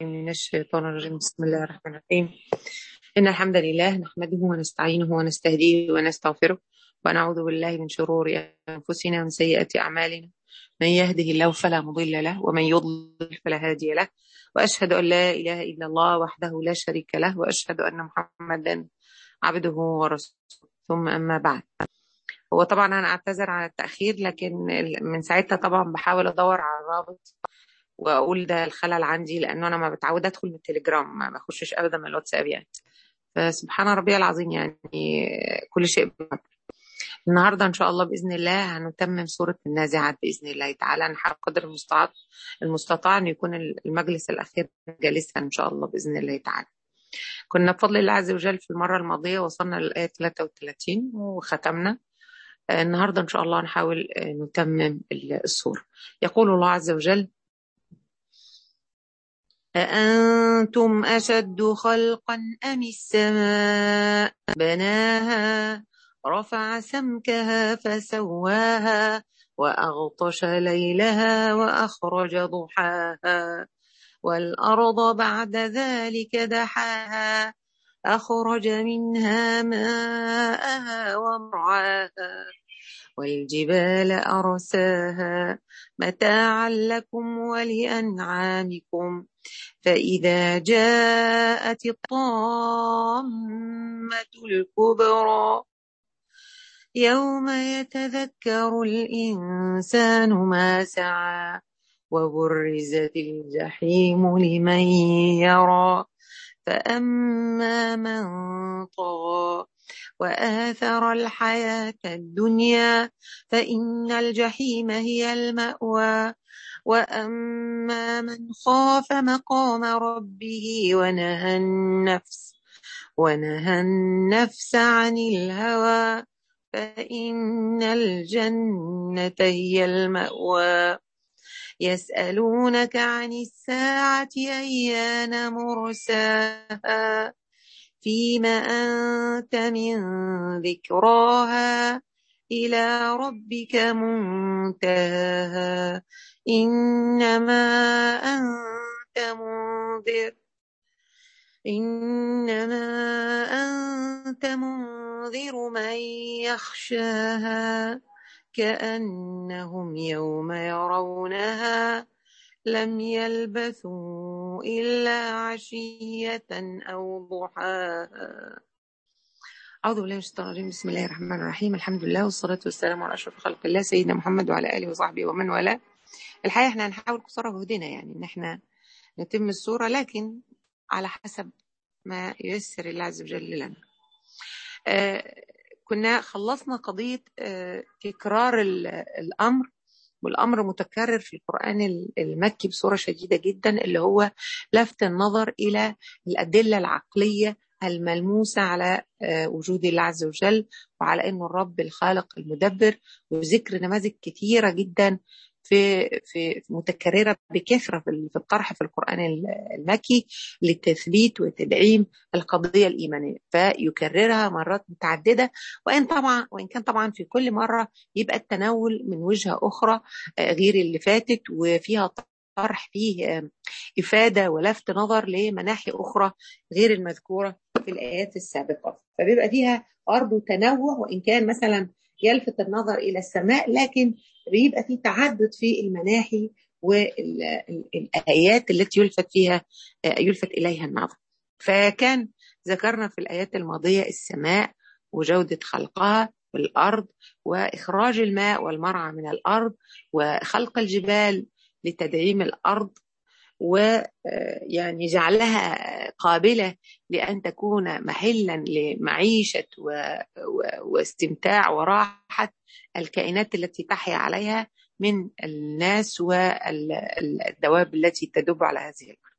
من الشيطان الرجيم بسم الله الرحمن الرحيم إن الحمد لله نحمده ونستعينه ونستهديه ونستغفره ونعوذ بالله من شرور أنفسنا ومن سيئات أعمالنا من يهده الله فلا مضل له ومن يضلل فلا هادي له وأشهد أن لا إله إلا الله وحده لا شريك له وأشهد أن محمدا عبده ورسوله ثم أما بعد هو طبعا أنا أعتذر على التأخير لكن من ساعتها طبعا بحاول أدور على الرابط واقول ده الخلل عندي لانه انا ما بتعود ادخل من التليجرام ما بخشش ابدا من الواتساب يعني فسبحان ربي العظيم يعني كل شيء بقدر النهارده ان شاء الله باذن الله هنتمم سوره النازعات باذن الله تعالى نحاول قدر المستطاع المستطاع ان يكون المجلس الاخير جالسا ان شاء الله باذن الله تعالى كنا بفضل الله عز وجل في المره الماضيه وصلنا للايه 33 وختمنا النهارده ان شاء الله نحاول نتمم السوره يقول الله عز وجل أأنتم أشد خلقا أم السماء بناها رفع سمكها فسواها وأغطش ليلها وأخرج ضحاها والأرض بعد ذلك دحاها أخرج منها ماءها ومرعاها والجبال أرساها متاعا لكم ولأنعامكم فإذا جاءت الطامة الكبرى يوم يتذكر الإنسان ما سعى وبرزت الجحيم لمن يرى فأما من طغى وآثر الحياة الدنيا فإن الجحيم هي المأوى وأما من خاف مقام ربه ونهى النفس ونهى النفس عن الهوى فإن الجنة هي المأوى يسألونك عن الساعة أيان مرساها فيما أنت من ذكراها إلى ربك منتهاها إنما أنت منذر إنما أنت منذر من يخشاها كأنهم يوم يرونها لم يلبثوا إلا عشية أو ضحاها أعوذ بالله من الشيطان الرجيم بسم الله الرحمن الرحيم الحمد لله والصلاة والسلام على أشرف خلق الله سيدنا محمد وعلى آله وصحبه ومن والاه الحقيقة احنا هنحاول قصارى جهدنا يعني ان احنا نتم الصورة لكن على حسب ما ييسر الله عز وجل لنا آه كنا خلصنا قضية آه تكرار الأمر والأمر متكرر في القرآن المكي بصورة شديدة جدا اللي هو لفت النظر إلى الأدلة العقلية الملموسة على وجود الله عز وجل وعلى أنه الرب الخالق المدبر وذكر نماذج كثيرة جدا في في متكرره بكثره في الطرح في القران المكي للتثبيت وتدعيم القضيه الايمانيه فيكررها مرات متعدده وان طبعا وان كان طبعا في كل مره يبقى التناول من وجهه اخرى غير اللي فاتت وفيها طرح فيه افاده ولفت نظر لمناحي اخرى غير المذكوره في الايات السابقه فبيبقى فيها برضه تنوع وان كان مثلا يلفت النظر الى السماء لكن بيبقى في تعدد في المناحي والايات التي يلفت فيها يلفت اليها النظر فكان ذكرنا في الايات الماضيه السماء وجوده خلقها والارض واخراج الماء والمرعى من الارض وخلق الجبال لتدعيم الارض ويعني جعلها قابله لان تكون محلا لمعيشه و... و... واستمتاع وراحه الكائنات التي تحيا عليها من الناس والدواب التي تدب على هذه الارض.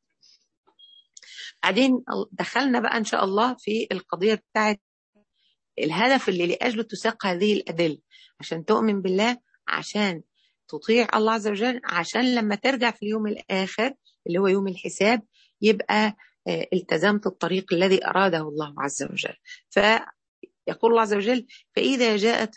بعدين دخلنا بقى ان شاء الله في القضيه بتاعت الهدف اللي لاجله تساق هذه الادله عشان تؤمن بالله عشان تطيع الله عز وجل عشان لما ترجع في اليوم الاخر اللي هو يوم الحساب يبقى التزمت الطريق الذي اراده الله عز وجل فيقول الله عز وجل فاذا جاءت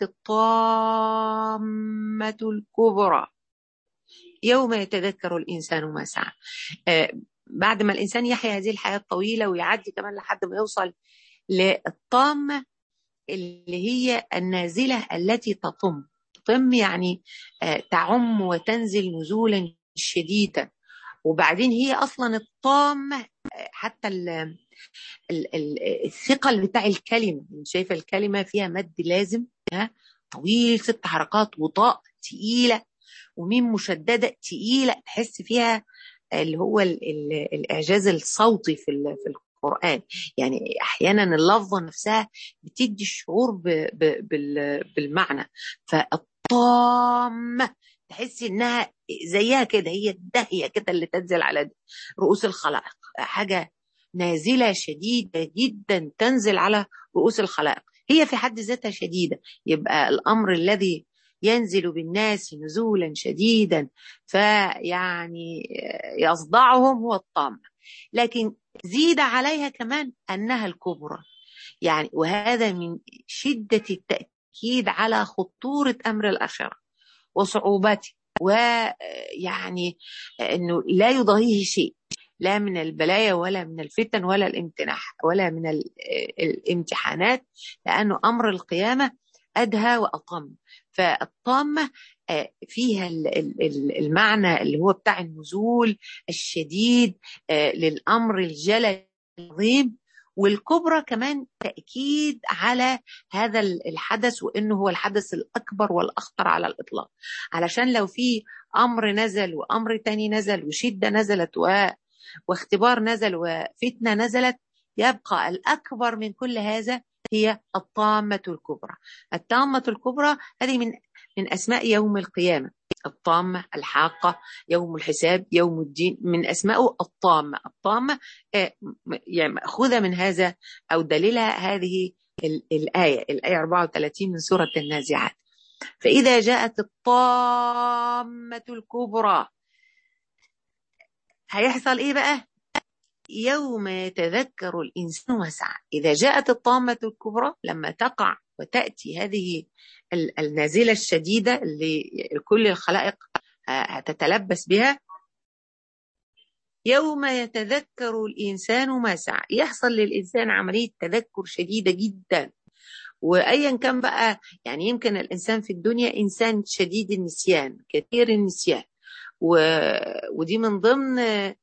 الطامه الكبرى يوم يتذكر الانسان ما سعى بعد ما الإنسان يحيا هذه الحياة الطويلة ويعدي كمان لحد ما يوصل للطامة اللي هي النازلة التي تطم تطم يعني تعم وتنزل نزولا شديدا وبعدين هي أصلا الطامة حتى ال الثقل بتاع الكلمة شايفة الكلمة فيها مد لازم طويل ست حركات وطاء تقيلة وميم مشددة تقيلة تحس فيها اللي هو ال ال الإعجاز الصوتي في في القرآن يعني أحيانا اللفظة نفسها بتدي الشعور ب ب بال بالمعنى فالطامة تحس إنها زيها كده هي الدهية كده اللي تنزل على رؤوس الخلائق حاجة نازلة شديدة جدا تنزل على رؤوس الخلائق هي في حد ذاتها شديدة يبقى الأمر الذي ينزل بالناس نزولا شديدا فيعني يصدعهم هو الطامة لكن زيد عليها كمان أنها الكبرى يعني وهذا من شدة التأكيد على خطورة أمر الآخرة وصعوبته ويعني أنه لا يضاهيه شيء لا من البلايا ولا من الفتن ولا الامتناح ولا من الامتحانات لأنه أمر القيامة أدهى وأطم فالطامة فيها المعنى اللي هو بتاع النزول الشديد للأمر الجلل العظيم والكبرى كمان تأكيد على هذا الحدث وإنه هو الحدث الأكبر والأخطر على الإطلاق علشان لو في أمر نزل وأمر تاني نزل وشدة نزلت و... واختبار نزل وفتنة نزلت يبقى الأكبر من كل هذا هي الطامة الكبرى الطامة الكبرى هذه من من أسماء يوم القيامة الطامة الحاقة يوم الحساب يوم الدين من أسمائه الطامة الطامة يعني مأخوذة من هذا أو دليلها هذه الآية الآية 34 من سورة النازعات فإذا جاءت الطامة الكبرى هيحصل إيه بقى يوم يتذكر الإنسان وسعى إذا جاءت الطامة الكبرى لما تقع وتأتي هذه النازلة الشديدة اللي كل الخلائق هتتلبس بها يوم يتذكر الإنسان ما سعى يحصل للإنسان عملية تذكر شديدة جدا وأيا كان بقى يعني يمكن الإنسان في الدنيا إنسان شديد النسيان كثير النسيان و... ودي من ضمن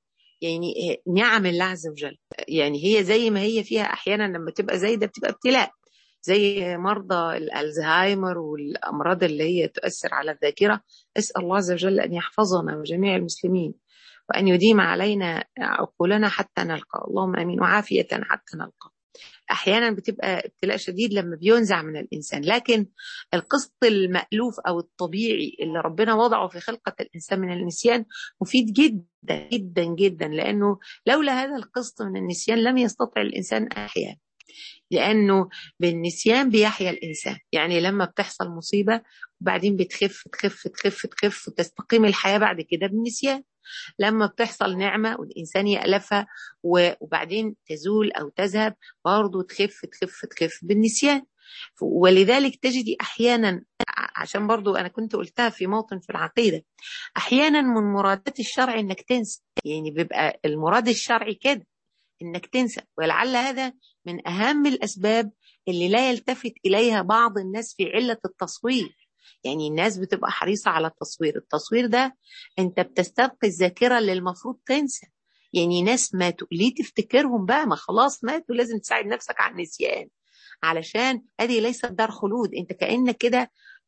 يعني نعم الله عز وجل يعني هي زي ما هي فيها أحيانا لما تبقى زايدة بتبقى ابتلاء زي مرضى الألزهايمر والأمراض اللي هي تؤثر على الذاكرة أسأل الله عز وجل أن يحفظنا وجميع المسلمين وأن يديم علينا عقولنا حتى نلقى اللهم أمين وعافية حتى نلقى أحيانا بتبقى ابتلاء شديد لما بينزع من الإنسان لكن القسط المألوف أو الطبيعي اللي ربنا وضعه في خلقة الإنسان من النسيان مفيد جدا جدا جدا لأنه لولا هذا القسط من النسيان لم يستطع الإنسان أحيانا لأنه بالنسيان بيحيا الإنسان يعني لما بتحصل مصيبة وبعدين بتخف تخف تخف تخف وتستقيم الحياة بعد كده بالنسيان لما بتحصل نعمة والإنسان يألفها وبعدين تزول أو تذهب برضه تخف تخف تخف بالنسيان ولذلك تجدي أحيانا عشان برضو أنا كنت قلتها في موطن في العقيدة أحيانا من مرادات الشرع إنك تنسى يعني بيبقى المراد الشرعي كده إنك تنسى ولعل هذا من أهم الأسباب اللي لا يلتفت إليها بعض الناس في علة التصوير يعني الناس بتبقى حريصة على التصوير التصوير ده انت بتستبقي الذاكرة اللي المفروض تنسى يعني ناس ماتوا ليه تفتكرهم بقى ما خلاص ماتوا لازم تساعد نفسك على النسيان علشان هذه ليست دار خلود انت كأنك كده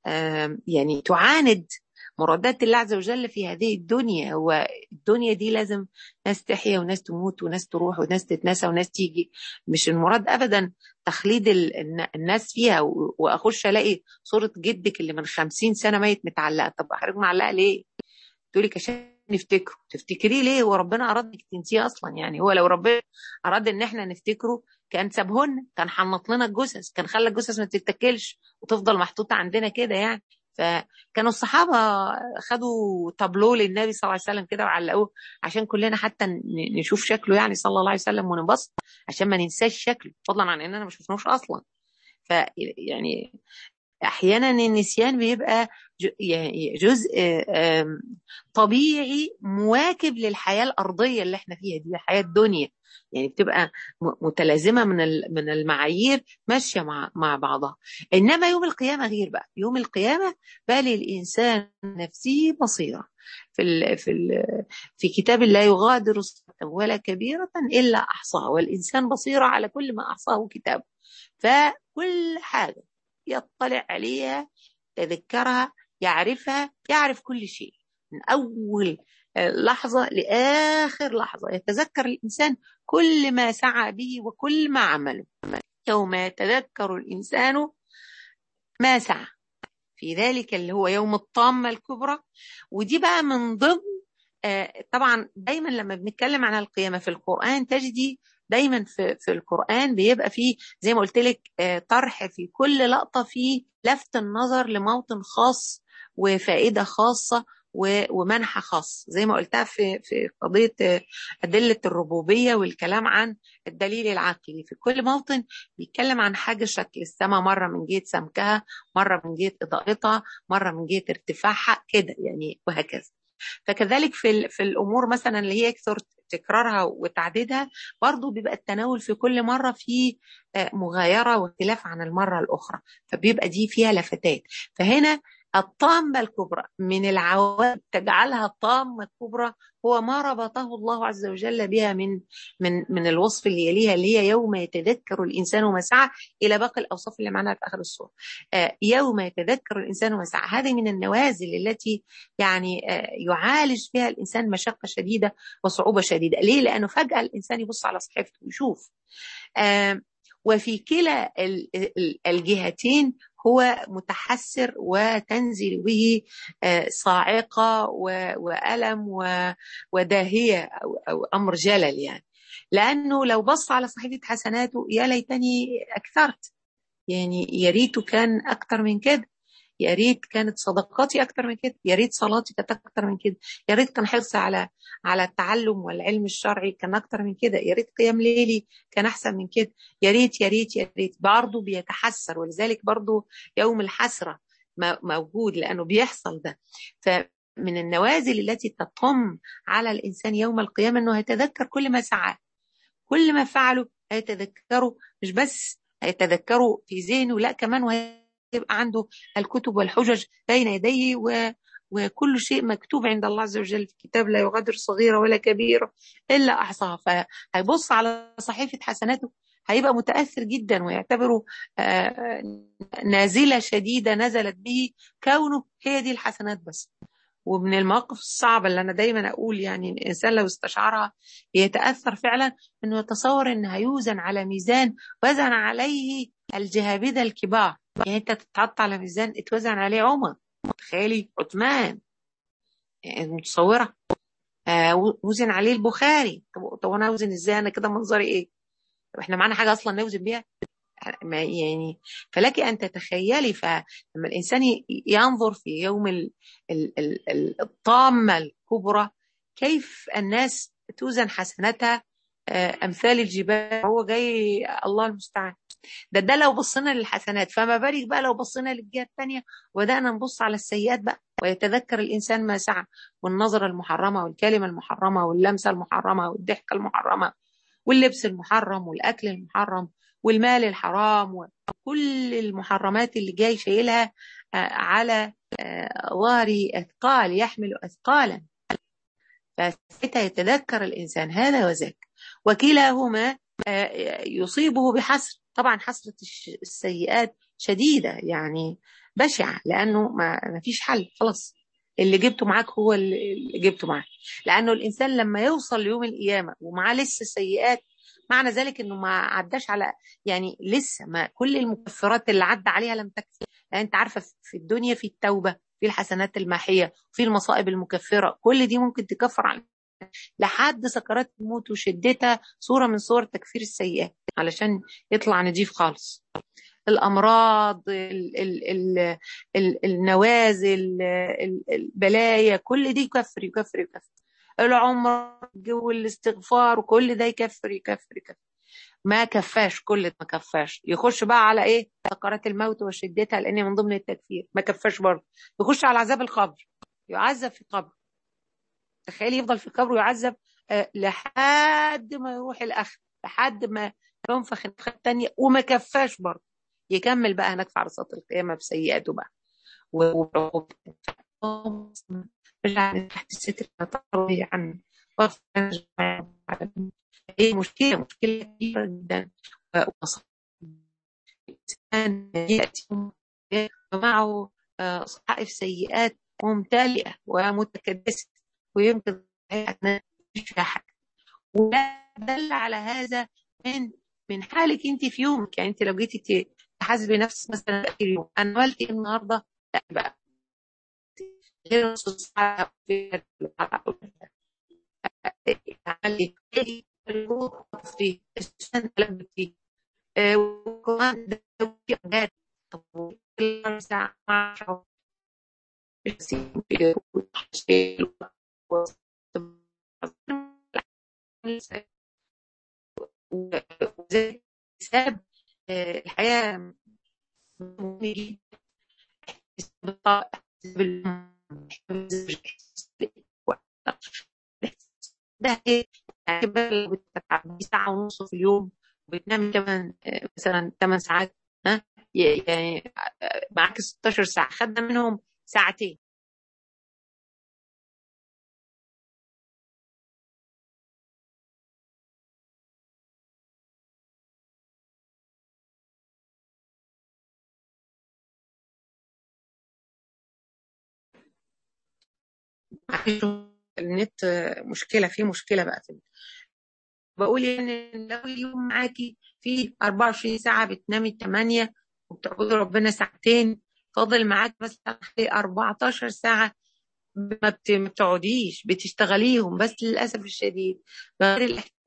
يعني تعاند مرادات الله عز وجل في هذه الدنيا هو الدنيا دي لازم ناس تحيا وناس تموت وناس تروح وناس تتنسى وناس تيجي مش المراد ابدا تخليد الناس فيها واخش الاقي صوره جدك اللي من خمسين سنه ميت متعلقه طب حضرتك معلقه ليه؟ تقولي عشان نفتكره تفتكريه ليه هو ربنا اراد انك تنسيه اصلا يعني هو لو ربنا اراد ان احنا نفتكره كان سابهن كان حنط لنا الجثث كان خلى الجثث ما تتاكلش وتفضل محطوطه عندنا كده يعني فكانوا الصحابة خدوا تابلو للنبي صلى الله عليه وسلم كده وعلقوه عشان كلنا حتى نشوف شكله يعني صلى الله عليه وسلم ونبسط عشان ما ننساش شكله فضلا عن اننا ما شفناهوش اصلا فيعني احيانا النسيان بيبقى جزء طبيعي مواكب للحياه الارضيه اللي احنا فيها دي الحياه الدنيا يعني بتبقى متلازمه من من المعايير ماشيه مع مع بعضها انما يوم القيامه غير بقى يوم القيامه بقى للانسان نفسه بصيره في ال في ال في كتاب لا يغادر صغيرة ولا كبيرة إلا أحصاها والإنسان بصيرة على كل ما أحصاه كتابه فكل حاجة يطلع عليها يتذكرها يعرفها يعرف كل شيء من أول لحظة لآخر لحظة يتذكر الإنسان كل ما سعى به وكل ما عمله يوم يتذكر الإنسان ما سعى في ذلك اللي هو يوم الطامة الكبرى ودي بقى من ضمن طبعا دايما لما بنتكلم عن القيامة في القرآن تجدي دايما في, في القرآن بيبقى فيه زي ما قلت لك طرح في كل لقطة فيه لفت النظر لموطن خاص وفائدة خاصة ومنحة خاص زي ما قلتها في في قضية أدلة الربوبية والكلام عن الدليل العقلي في كل موطن بيتكلم عن حاجة شكل السماء مرة من جهة سمكها مرة من جهة إضاءتها مرة من جهة ارتفاعها كده يعني وهكذا فكذلك في في الامور مثلا اللي هي يكثر تكرارها وتعديدها برضه بيبقى التناول في كل مره في مغايره واختلاف عن المره الاخرى فبيبقى دي فيها لفتات فهنا الطامة الكبرى من العوامل تجعلها الطامة الكبرى هو ما ربطه الله عز وجل بها من من من الوصف اللي يليها اللي هي يوم يتذكر الانسان ما سعى الى باقي الاوصاف اللي معناها في اخر السوره. آه يوم يتذكر الانسان ما سعى هذه من النوازل التي يعني آه يعالج فيها الانسان مشقه شديده وصعوبه شديده، ليه؟ لانه فجاه الانسان يبص على صحيفته ويشوف. آه وفي كلا الجهتين هو متحسر وتنزل به صاعقة وألم وداهية أو أمر جلل يعني لأنه لو بص على صحيفة حسناته يا ليتني أكثرت يعني يا ريته كان أكثر من كده يا ريت كانت صدقاتي اكتر من كده يا ريت صلاتي كانت اكتر من كده يا ريت كان حرصي على على التعلم والعلم الشرعي كان اكتر من كده يا ريت قيام ليلي كان احسن من كده يا ريت يا ريت يا ريت برضه بيتحسر ولذلك برضه يوم الحسره موجود لانه بيحصل ده فمن النوازل التي تطم على الانسان يوم القيامه انه يتذكر كل ما سعى كل ما فعله هيتذكره مش بس هيتذكره في ذهنه لا كمان وهي يبقى عنده الكتب والحجج بين يديه و... وكل شيء مكتوب عند الله عز وجل في كتاب لا يغادر صغيرة ولا كبيرة إلا أحصاها فهيبص على صحيفة حسناته هيبقى متأثر جدا ويعتبره نازلة شديدة نزلت به كونه هي دي الحسنات بس ومن المواقف الصعبة اللي أنا دايما أقول يعني الإنسان لو استشعرها بيتأثر فعلا إنه يتصور إن هيوزن على ميزان وزن عليه الجهابذة الكبار يعني انت تتحط على ميزان اتوزن عليه عمر تخيلي عثمان يعني متصوره آه وزن عليه البخاري طب, طب انا اوزن ازاي انا كده منظري ايه طب احنا معانا حاجه اصلا نوزن بيها ما يعني فلك ان تتخيلي فلما الانسان ينظر في يوم ال ال ال الطامه الكبرى كيف الناس توزن حسناتها امثال الجبال هو جاي الله المستعان ده ده لو بصينا للحسنات فما بالك بقى لو بصينا للجهه الثانيه وبدانا نبص على السيئات بقى ويتذكر الانسان ما سعى والنظره المحرمه والكلمه المحرمه واللمسه المحرمه والضحكه المحرمه واللبس المحرم والاكل المحرم والمال الحرام وكل المحرمات اللي جاي شايلها على ظهره اثقال يحمل اثقالا فساعتها يتذكر الانسان هذا وذاك وكلاهما يصيبه بحسر طبعا حسرة السيئات شديدة يعني بشعة لأنه ما فيش حل خلاص اللي جبته معاك هو اللي جبته معاك لأنه الإنسان لما يوصل ليوم القيامة ومعاه لسه سيئات معنى ذلك انه ما عداش على يعني لسه ما كل المكفرات اللي عدى عليها لم تكفي يعني انت عارفه في الدنيا في التوبه في الحسنات الماحيه في المصائب المكفره كل دي ممكن تكفر عن لحد سكرات الموت وشدتها صورة من صور تكفير السيئات علشان يطلع نضيف خالص الأمراض ال ال ال ال النوازل البلايا كل دي يكفر يكفر يكفر العمر والاستغفار وكل ده يكفر يكفر يكفر ما كفاش كل ما كفاش يخش بقى على ايه سكرات الموت وشدتها لان من ضمن التكفير ما كفاش برضه يخش على عذاب القبر يعذب في القبر تخيلي يفضل في القبر ويعذب آه لحد ما يروح الاخر لحد ما ينفخ النفخه الثانيه وما كفاش برضه يكمل بقى هناك في عرصات القيامه بسيئاته بقى وعقوبته رجع تحت الستر تروي عن هي مشكلة مشكلة كبيرة جدا الإنسان يأتي ومعه صحائف سيئات ممتلئة ومتكدسة ويمكن فيها حاجة ولا دل على هذا من من حالك انت في يومك يعني انت لو جيتي تحاسبي نفسك مثلا اخر يوم انا عملت ايه النهارده لا بقى غير نص ساعه عملت ايه في السنه لبتي وكمان في اولاد طب كل ساعه ما وزي حساب الحياة مهم جدا ده ايه يعني بتتعبي ساعة ونص في اليوم وبتنامي كمان مثلا 8 ساعات ها يعني معاك 16 ساعة خدنا منهم ساعتين النت مشكلة فيه مشكلة بقى في بقول يعني لو اليوم معاكي فيه 24 ساعة بتنامي 8 وبتعبدي ربنا ساعتين فاضل معاك مثلا 14 ساعة ما بتقعديش بتشتغليهم بس للأسف الشديد غير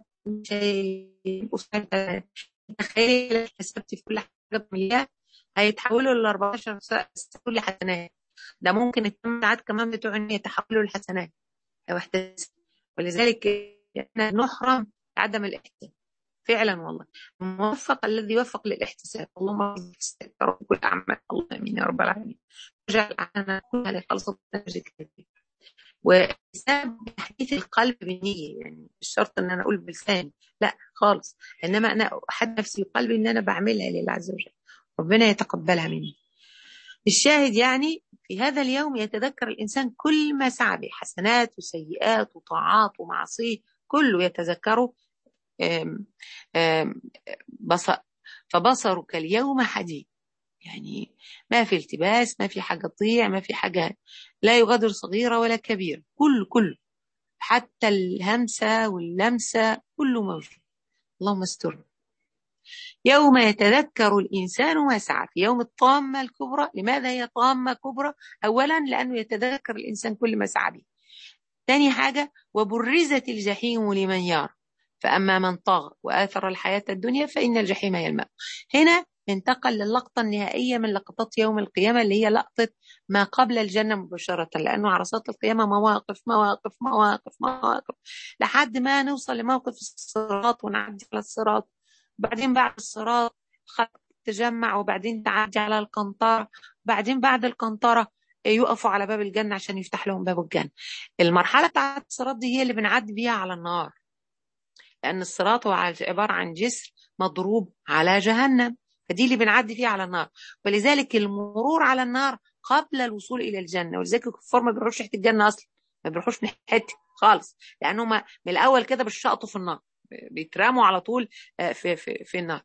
الاحتياج تخيلي لو حسبتي في كل حاجة بمليار هيتحولوا ل 14 ساعة كل حسنات ده ممكن الثمان ساعات كمان بتوع ان يتحولوا لحسنات او احتساب ولذلك احنا نحرم عدم الاحتساب فعلا والله الموفق الذي يوفق للاحتساب اللهم ارزق كل اعمال اللهم امين يا رب العالمين واجعل اعمالنا كلها لخلصة نجدك وحساب تحديث القلب بالنية يعني مش شرط ان انا اقول بلساني لا خالص انما انا احد نفسي بقلبي ان انا بعملها لله عز وجل ربنا يتقبلها مني الشاهد يعني في هذا اليوم يتذكر الإنسان كل ما سعى به حسنات وسيئات وطاعات ومعاصيه كله يتذكره آم آم بصر فبصرك اليوم حديد يعني ما في التباس ما في حاجة تضيع ما في حاجة لا يغادر صغيرة ولا كبيرة كل كل حتى الهمسة واللمسة كله موجود اللهم استرنا يوم يتذكر الإنسان ما سعى في يوم الطامة الكبرى لماذا هي طامة كبرى أولا لأنه يتذكر الإنسان كل ما سعى به ثاني حاجة وبرزت الجحيم لمن يرى فأما من طغى وآثر الحياة الدنيا فإن الجحيم هي الماء هنا انتقل للقطة النهائية من لقطات يوم القيامة اللي هي لقطة ما قبل الجنة مباشرة لأنه عرصات القيامة مواقف مواقف مواقف مواقف لحد ما نوصل لموقف الصراط ونعدي على الصراط بعدين بعد الصراط خط تجمع وبعدين تعدي على القنطرة بعدين بعد القنطرة يقفوا على باب الجنة عشان يفتح لهم باب الجنة المرحلة بتاعت الصراط دي هي اللي بنعدي بيها على النار لأن الصراط هو عبارة عن جسر مضروب على جهنم فدي اللي بنعدي فيها على النار ولذلك المرور على النار قبل الوصول إلى الجنة ولذلك الكفار ما بيروحوش ناحية الجنة أصلا ما بيروحوش ناحية خالص لأنهم من الأول كده بالشقطوا في النار بيترموا على طول في في في النار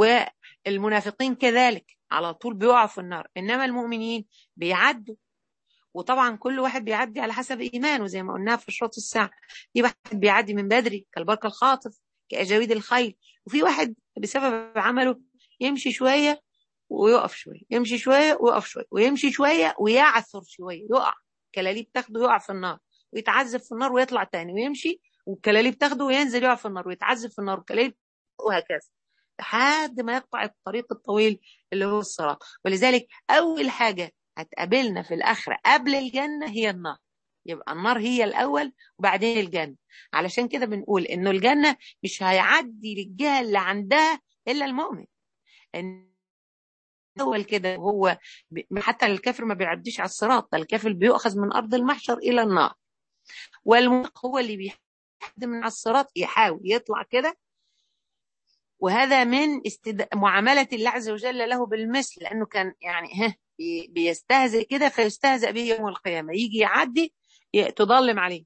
والمنافقين كذلك على طول بيقعوا في النار انما المؤمنين بيعدوا وطبعا كل واحد بيعدي على حسب ايمانه زي ما قلنا في شوط الساعه في واحد بيعدي من بدري كالبرق الخاطف كاجاويد الخيل وفي واحد بسبب عمله يمشي شويه ويقف شويه يمشي شويه ويقف شويه ويمشي شويه ويعثر شويه يقع كلاليب تاخده يقع في النار ويتعذب في النار ويطلع تاني ويمشي والكلاليب تاخده وينزل يقع في النار ويتعذب في النار والكلاليب وهكذا لحد ما يقطع الطريق الطويل اللي هو الصراط ولذلك أول حاجة هتقابلنا في الآخرة قبل الجنة هي النار يبقى النار هي الاول وبعدين الجنه علشان كده بنقول انه الجنه مش هيعدي للجهه اللي عندها الا المؤمن ان اول كده هو حتى الكافر ما بيعديش على الصراط ده الكافر بيؤخذ من ارض المحشر الى النار والمنافق هو اللي بيحد من على الصراط يحاول يطلع كده وهذا من استد... معاملة الله عز وجل له بالمثل لأنه كان يعني ها بيستهزئ كده فيستهزأ به يوم القيامة يجي يعدي تظلم عليه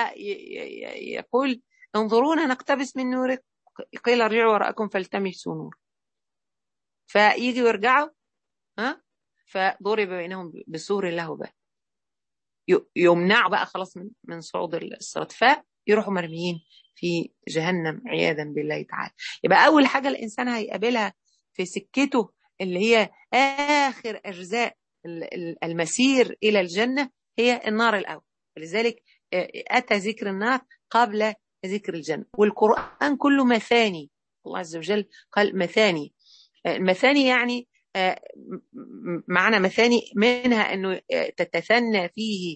فيقول انظرونا نقتبس من نورك قيل ارجعوا وراءكم فالتمسوا نور فيجي يرجعوا ها فضرب بينهم بسور له باب يمنعوا بقى خلاص من من صعود الصراط فيروحوا مرميين في جهنم عياذا بالله تعالى يبقى اول حاجه الانسان هيقابلها في سكته اللي هي اخر اجزاء المسير الى الجنه هي النار الاول ولذلك اتى ذكر النار قبل ذكر الجنه والقران كله مثاني الله عز وجل قال مثاني المثاني يعني معنى مثاني منها انه تتثنى فيه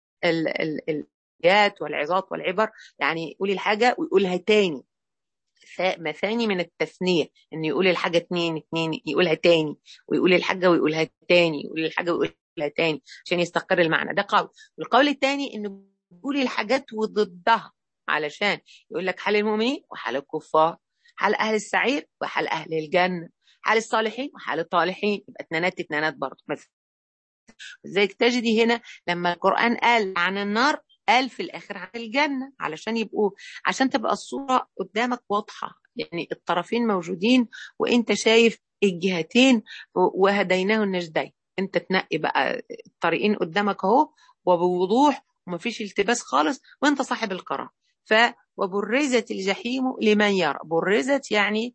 الآيات والعظات والعبر يعني يقول الحاجة ويقولها تاني مثاني من التثنية إنه يقول الحاجة اتنين اتنين يقولها تاني ويقول الحاجة ويقولها تاني يقول الحاجة ويقولها تاني عشان يستقر المعنى ده قول والقول التاني إنه يقول الحاجات وضدها علشان يقول لك حال المؤمنين وحال الكفار حال أهل السعير وحال أهل الجنة حال الصالحين وحال الطالحين يبقى اتنانات اتنانات برضه مثلا لذلك تجدي هنا لما القرآن قال عن النار قال في الآخر عن الجنة علشان يبقوا عشان تبقى الصورة قدامك واضحة يعني الطرفين موجودين وانت شايف الجهتين وهديناه النجدين انت تنقي بقى الطريقين قدامك اهو وبوضوح ومفيش التباس خالص وانت صاحب القرار ف وبرزت الجحيم لمن يرى برزت يعني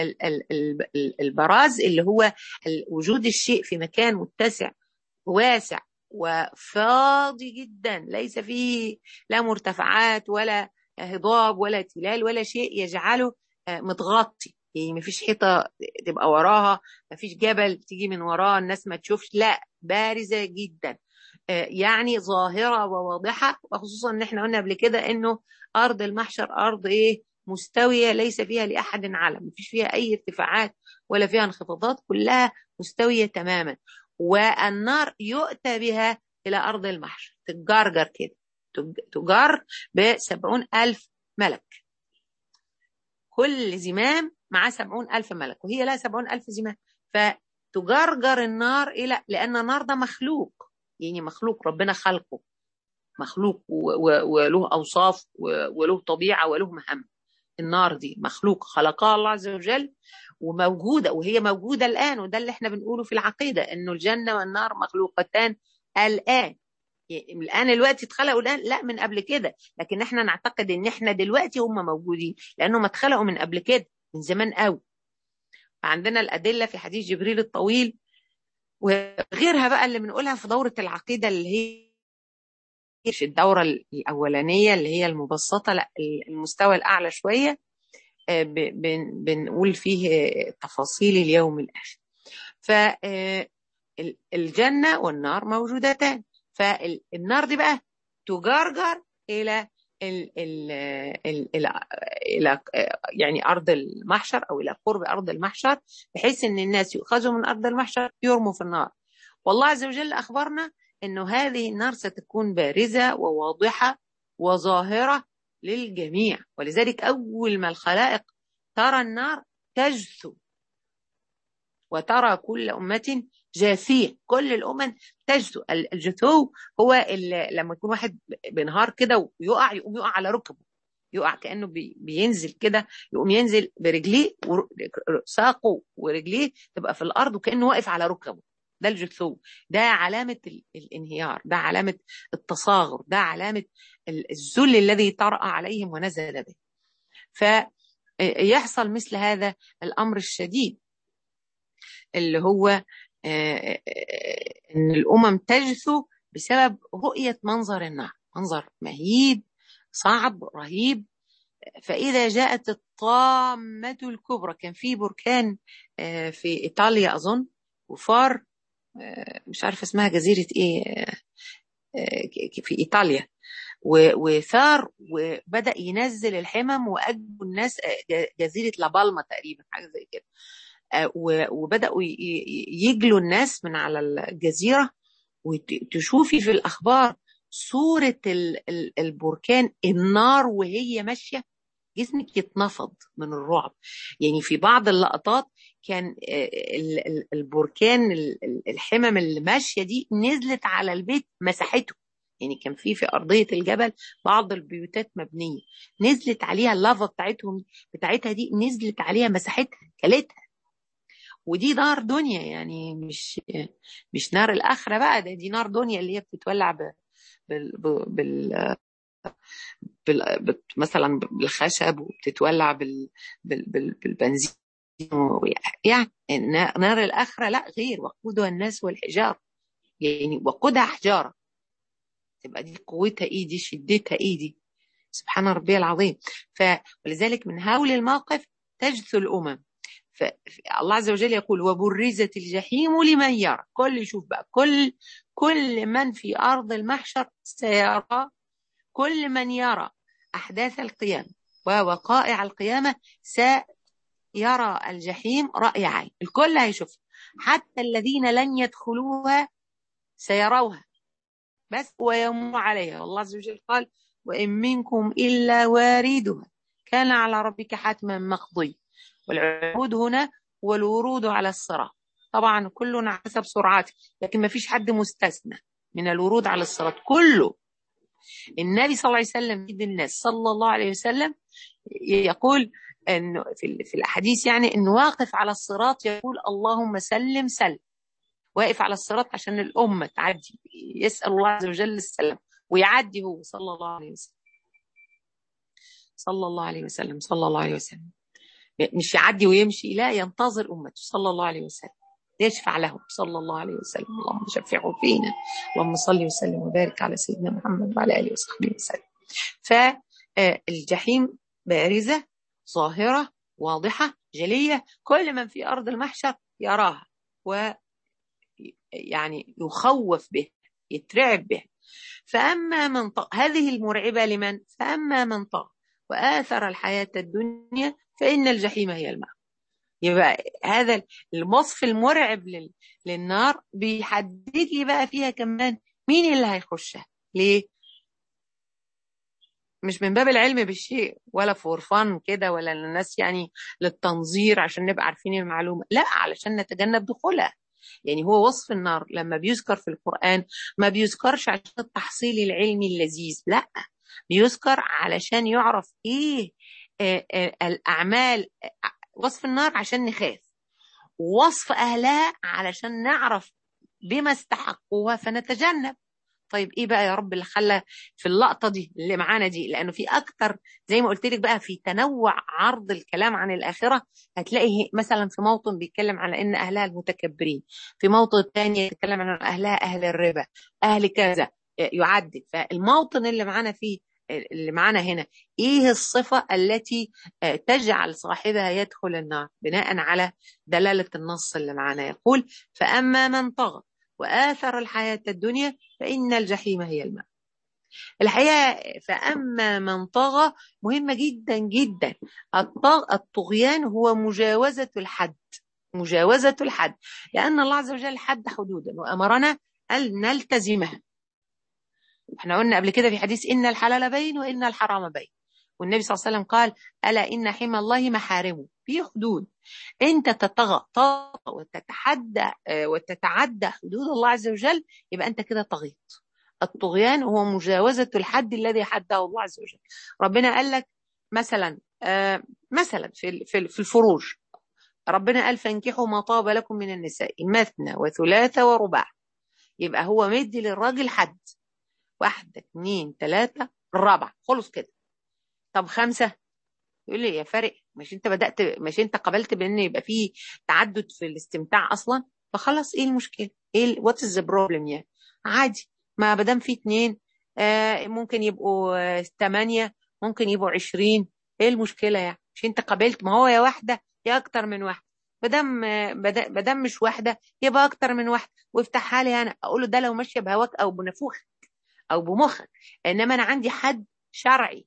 البراز اللي هو وجود الشيء في مكان متسع واسع وفاضي جدا ليس فيه لا مرتفعات ولا هضاب ولا تلال ولا شيء يجعله متغطي يعني مفيش حيطة تبقى وراها مفيش جبل تيجي من وراه الناس ما تشوفش لا بارزة جدا يعني ظاهرة وواضحة وخصوصا ان احنا قلنا قبل كده انه ارض المحشر ارض ايه مستوية ليس فيها لأحد علم مفيش فيها أي ارتفاعات ولا فيها انخفاضات كلها مستوية تماما والنار يؤتى بها إلى أرض المحشر تتجرجر كده تجر بسبعون ألف ملك كل زمام معاه سبعون ألف ملك وهي لها سبعون ألف زمام فتجرجر النار إلى لأن النار ده مخلوق يعني مخلوق ربنا خلقه مخلوق وله أوصاف وله طبيعة وله مهام النار دي مخلوق خلقها الله عز وجل وموجودة وهي موجودة الآن وده اللي احنا بنقوله في العقيدة انه الجنة والنار مخلوقتان الآن يعني الآن الوقت اتخلقوا الآن لا من قبل كده لكن احنا نعتقد ان احنا دلوقتي هم موجودين لأنهم اتخلقوا من قبل كده من زمان قوي فعندنا الأدلة في حديث جبريل الطويل وغيرها بقى اللي بنقولها في دورة العقيدة اللي هي مش الدورة الأولانية اللي هي المبسطة لا المستوى الأعلى شوية بنقول فيه تفاصيل اليوم الآخر فالجنة والنار موجودتان فالنار دي بقى تجرجر إلى ال ال ال ال إلى يعني أرض المحشر أو إلى قرب أرض المحشر بحيث إن الناس يؤخذوا من أرض المحشر يرموا في النار والله عز وجل أخبرنا انه هذه النار ستكون بارزه وواضحه وظاهره للجميع ولذلك اول ما الخلائق ترى النار تجثو وترى كل امه جاثيه كل الامم تجثو الجثو هو لما يكون واحد بينهار كده ويقع يقوم يقع على ركبه يقع كانه بي بينزل كده يقوم ينزل برجليه ساقه ورجليه تبقى في الارض وكانه واقف على ركبه ده الجثو ده علامة الانهيار ده علامة التصاغر ده علامة الذل الذي طرأ عليهم ونزل به فيحصل مثل هذا الأمر الشديد اللي هو أن الأمم تجثو بسبب رؤية منظر النار منظر مهيب صعب رهيب فإذا جاءت الطامة الكبرى كان في بركان في إيطاليا أظن وفار مش عارفه اسمها جزيره ايه في ايطاليا وثار وبدا ينزل الحمم واجوا الناس جزيره لابالما تقريبا حاجه زي كده وبداوا يجلوا الناس من على الجزيره وتشوفي في الاخبار صوره البركان النار وهي ماشيه جسمك يتنفض من الرعب يعني في بعض اللقطات كان البركان الحمم اللي ماشيه دي نزلت على البيت مساحته يعني كان في في ارضيه الجبل بعض البيوتات مبنيه نزلت عليها اللافا بتاعتهم بتاعتها دي نزلت عليها مساحتها كلتها ودي نار دنيا يعني مش مش نار الاخره بقى ده دي نار دنيا اللي هي بتتولع بال بال بال مثلا بالخشب وبتتولع بال بال بالبنزين يعني نار الاخره لا غير وقودها الناس والحجار يعني وقودها حجاره تبقى دي قوتها ايه دي شدتها ايه دي سبحان ربي العظيم فلذلك من هول الموقف تجثو الامم فالله عز وجل يقول وبرزت الجحيم لمن يرى كل يشوف بقى كل كل من في ارض المحشر سيرى كل من يرى احداث القيامه ووقائع القيامه سيرى الجحيم راي عين الكل هيشوفها حتى الذين لن يدخلوها سيروها بس ويمر عليها والله عز وجل قال وإن منكم إلا واردها كان على ربك حتما مقضي والعهود هنا والورود على الصراط طبعا كلنا حسب سرعته لكن ما فيش حد مستثنى من الورود على الصراط كله النبي صلى الله عليه وسلم سيد الناس صلى الله عليه وسلم يقول انه في الاحاديث يعني انه واقف على الصراط يقول اللهم سلم سلم واقف على الصراط عشان الأمة تعدي يسأل الله عز وجل السلام ويعدي هو صلى الله عليه وسلم صلى الله عليه وسلم صلى الله عليه وسلم مش يعدي ويمشي لا ينتظر أمته صلى الله عليه وسلم يشفع لهم صلى الله عليه وسلم اللهم شفعه فينا اللهم صل وسلم وبارك على سيدنا محمد وعلى آله وصحبه وسلم فالجحيم بارزة ظاهرة واضحة جلية كل من في أرض المحشر يراها و يعني يخوف به يترعب به فأما من طغى هذه المرعبة لمن فأما من طغى وآثر الحياة الدنيا فإن الجحيم هي المأوى يبقى هذا الوصف المرعب للنار بيحدد لي بقى فيها كمان مين اللي هيخشها ليه مش من باب العلم بالشيء ولا فور فن كده ولا الناس يعني للتنظير عشان نبقى عارفين المعلومه لا علشان نتجنب دخولها يعني هو وصف النار لما بيذكر في القرآن ما بيذكرش عشان التحصيل العلمي اللذيذ لا بيذكر علشان يعرف ايه آآ آآ الأعمال وصف النار عشان نخاف وصف أهلها علشان نعرف بما استحقوها فنتجنب طيب ايه بقى يا رب اللي خلى في اللقطه دي اللي معانا دي لانه في اكتر زي ما قلت لك بقى في تنوع عرض الكلام عن الاخره هتلاقي مثلا في موطن بيتكلم على ان اهلها المتكبرين في موطن تاني يتكلم عن اهلها اهل الربا اهل كذا يعدد فالموطن اللي معانا فيه اللي معانا هنا ايه الصفه التي تجعل صاحبها يدخل النار بناء على دلاله النص اللي معانا يقول فاما من طغى وآثر الحياة الدنيا فإن الجحيم هي الماء الحقيقة فأما من طغى مهمة جدا جدا الطغيان هو مجاوزة الحد مجاوزة الحد لأن الله عز وجل حد حدودا وأمرنا أن نلتزمها احنا قلنا قبل كده في حديث إن الحلال بين وإن الحرام بين والنبي صلى الله عليه وسلم قال ألا إن حمى الله محارمه في حدود انت تطغى وتتحدى وتتعدى حدود الله عز وجل يبقى انت كده طغيت الطغيان هو مجاوزة الحد الذي حده الله عز وجل ربنا قال لك مثلا مثلا في في الفروج ربنا قال فانكحوا ما طاب لكم من النساء مثنى وثلاثة ورباع يبقى هو مدي للراجل حد واحدة اثنين ثلاثة الرابعة خلص كده طب خمسة يقول لي يا فارق مش انت بدات مش انت قبلت بان يبقى فيه تعدد في الاستمتاع اصلا فخلاص ايه المشكله ايه وات از ذا بروبلم يعني عادي ما دام في اتنين آه ممكن يبقوا ثمانية ممكن يبقوا عشرين ايه المشكله يعني مش انت قبلت ما هو يا واحده يا اكتر من واحده بدم بدم مش واحده يبقى اكتر من واحده وافتحها لي انا اقول له ده لو ماشيه بهواك او بنفوخك او بمخك انما انا عندي حد شرعي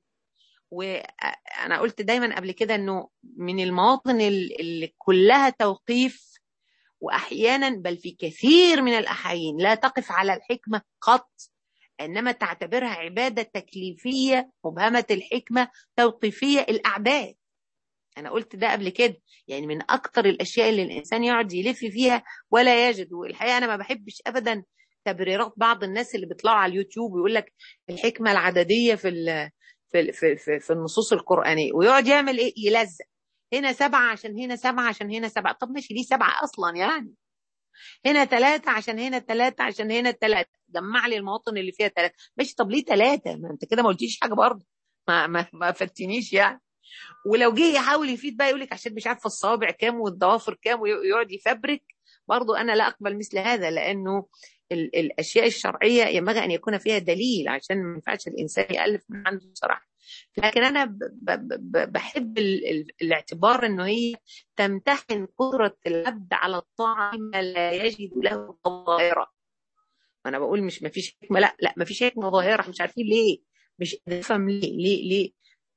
وانا قلت دايما قبل كده انه من المواطن اللي كلها توقيف واحيانا بل في كثير من الاحايين لا تقف على الحكمه قط انما تعتبرها عباده تكليفيه مبهمه الحكمه توقيفيه الاعداد انا قلت ده قبل كده يعني من اكتر الاشياء اللي الانسان يقعد يلف فيها ولا يجد والحقيقه انا ما بحبش ابدا تبريرات بعض الناس اللي بيطلعوا على اليوتيوب ويقول لك الحكمه العدديه في في في في, في النصوص القرانيه ويقعد يعمل ايه يلزق هنا سبعه عشان هنا سبعه عشان هنا سبعه طب ماشي ليه سبعه اصلا يعني هنا ثلاثة عشان هنا ثلاثة عشان هنا ثلاثة جمع لي المواطن اللي فيها ثلاثة ماشي طب ليه ثلاثة ما انت كده ما قلتيش حاجة برضه ما ما ما فتنيش يعني ولو جه يحاول يفيد بقى يقول لك عشان مش عارفه الصوابع كام والضوافر كام ويقعد يفبرك برضه انا لا اقبل مثل هذا لانه ال الاشياء الشرعيه ينبغي ان يكون فيها دليل عشان ما ينفعش الانسان يالف من عنده بصراحه لكن انا ب ب بحب ال ال الاعتبار انه هي تمتحن قدره العبد على الطاعه ما لا يجد له ظاهره انا بقول مش ما فيش حكمه لا لا ما فيش حكمه ظاهره مش عارفين ليه مش نفهم ليه ليه ليه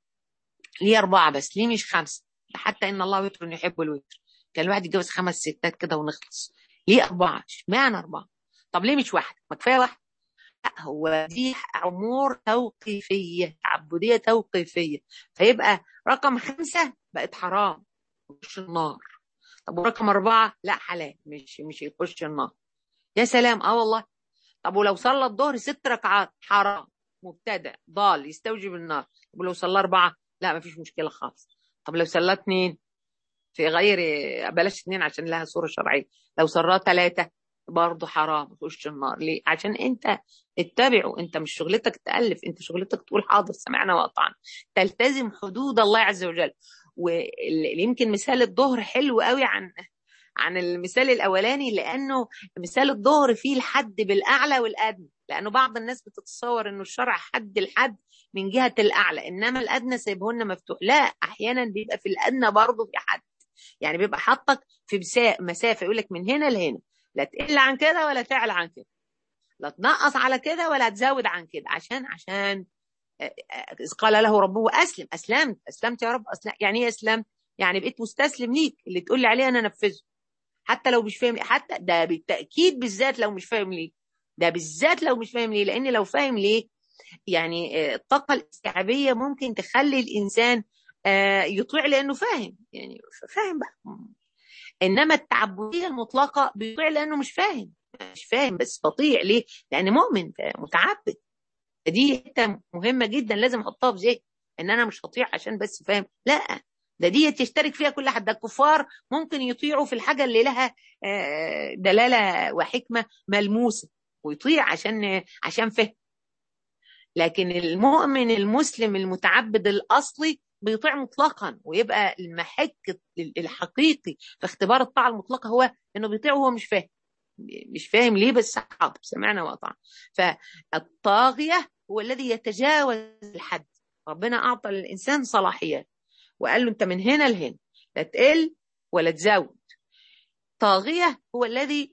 ليه أربعة بس ليه مش خمسة حتى إن الله وتر يحب الوتر كان الواحد يتجوز خمس ستات كده ونخلص ليه أربعة اشمعنى أربعة طب ليه مش واحدة ما كفاية واحدة لا هو دي أمور توقيفية تعبدية توقيفية فيبقى رقم خمسة بقت حرام يخش النار طب ورقم أربعة لا حلال مش مش يخش النار يا سلام اه والله طب ولو صلى الظهر ست ركعات حرام مبتدع ضال يستوجب النار طب ولو صلى أربعة لا ما فيش مشكله خالص طب لو صلى اثنين في غير بلاش اثنين عشان لها صوره شرعيه لو صلى ثلاثه برضه حرام تخش النار ليه عشان انت اتبعوا انت مش شغلتك تالف انت شغلتك تقول حاضر سمعنا وقطعنا تلتزم حدود الله عز وجل ويمكن مثال الظهر حلو قوي عن عن المثال الاولاني لانه مثال الظهر فيه الحد بالاعلى والادنى لانه بعض الناس بتتصور انه الشرع حد الحد من جهه الاعلى انما الادنى سايبهن مفتوح لا احيانا بيبقى في الادنى برضه في حد يعني بيبقى حاطك في مسافه يقول لك من هنا لهنا لا تقل عن كده ولا تعلى عن كده لا تنقص على كده ولا تزود عن كده عشان عشان إذ قال له ربه أسلم أسلمت أسلمت يا رب أسلم يعني إيه أسلمت؟ يعني بقيت مستسلم ليك اللي تقول لي عليه أنا أنفذه حتى لو مش فاهم ليه حتى ده بالتأكيد بالذات لو مش فاهم ليه ده بالذات لو مش فاهم ليه لأن لو فاهم ليه يعني الطاقة الاستيعابية ممكن تخلي الإنسان يطيع لأنه فاهم يعني فاهم بقى إنما التعبدية المطلقة بيطيع لأنه مش فاهم مش فاهم بس تطيع ليه؟ لأن مؤمن متعبد دي حته مهمه جدا لازم احطها في ذهني ان انا مش هطيع عشان بس فاهم لا ده دي تشترك فيها كل حد ده الكفار ممكن يطيعوا في الحاجه اللي لها دلاله وحكمه ملموسه ويطيع عشان عشان فهم لكن المؤمن المسلم المتعبد الاصلي بيطيع مطلقا ويبقى المحك الحقيقي في اختبار الطاعه المطلقه هو انه بيطيع وهو مش فاهم مش فاهم ليه بس حاضر سمعنا وقطعنا فالطاغيه هو الذي يتجاوز الحد ربنا اعطى للانسان صلاحيات وقال له انت من هنا لهنا لا تقل ولا تزود طاغيه هو الذي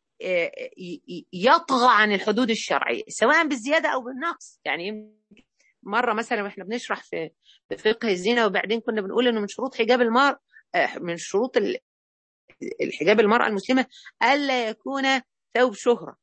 يطغى عن الحدود الشرعيه سواء بالزياده او بالنقص يعني مره مثلا واحنا بنشرح في فقه الزنا وبعدين كنا بنقول انه من شروط حجاب المرء من شروط الحجاب المرأة المسلمة ألا يكون ثوب شهرة